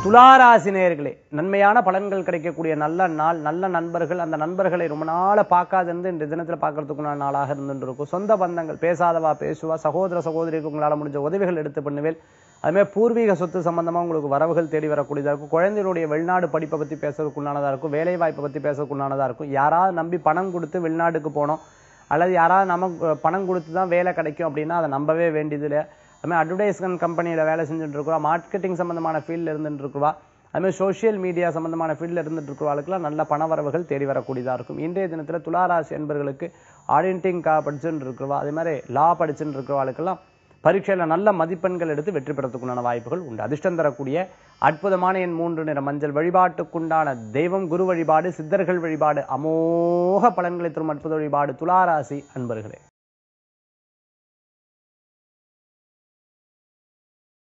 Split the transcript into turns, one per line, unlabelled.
துளாராசி நேயர்களே நன்மையான பலன்கள் கிடைக்கக்கூடிய நல்ல நாள் நல்ல நண்பர்கள் அந்த நண்பர்களை ரொம்ப நாள பார்க்காது இருந்து இந்த தினத்துல பார்க்கறதுக்குண்டான நாளாக இருந்துட்டு இருக்கும் சொந்த பந்தங்கள் பேசாதவா பேசுவா சகோதர சகோதரிக்கு உங்களால முடிஞ்ச உதவிகள் எடுத்து பண்ணுவேன் அதுமாதிரி பூர்வீக சொத்து சம்பந்தமா உங்களுக்கு வரவுகள் தேடி வரக்கூடியதா இருக்கும் குழந்தைகளுடைய வெளிநாடு படிப்பை பத்தி பேசுறதுக்குண்டானதா இருக்கும் வேலை வாய்ப்பை பத்தி பேசுறதுக்குண்டானதா இருக்கும் யாராவது நம்பி பணம் கொடுத்து வெளிநாட்டுக்கு போனோம் அல்லது யாராவது நமக்கு பணம் கொடுத்து தான் வேலை கிடைக்கும் அப்படின்னா அதை நம்பவே வேண்டியதில்லை அதுமாதிரி அட்வர்டைஸ்மெண்ட் கம்பெனியில் வேலை செஞ்சுட்டு இருக்கிறோம் மார்க்கெட்டிங் சம்பந்தமான ஃபீல்டில் இருந்துட்டு இருக்கிறவா அதுமாதிரி சோஷியல் மீடியா சம்பந்தமான ஃபீல்டில் இருந்துட்டு இருக்கிறவர்களுக்குலாம் நல்ல பண வரவுகள் தேடி வரக்கூடியதாக இருக்கும் இன்றைய தினத்தில் துளாராசி என்பர்களுக்கு ஆடிட்டிங் கா படிச்சுட்டு இருக்கிறவா அதே மாதிரி லா படிச்சுட்டு இருக்கிறவாளுக்கெல்லாம் பரீட்சையில் நல்ல மதிப்பெண்கள் எடுத்து வெற்றி பெறத்துக்குண்டான வாய்ப்புகள் உண்டு அதிர்ஷ்டம் தரக்கூடிய அற்புதமான என் மூன்று நிற மஞ்சள் வழிபாட்டுக்குண்டான தெய்வம் குரு வழிபாடு சித்தர்கள் வழிபாடு அமோக பலன்களை தரும் அற்புத வழிபாடு துளாராசி அன்பர்களே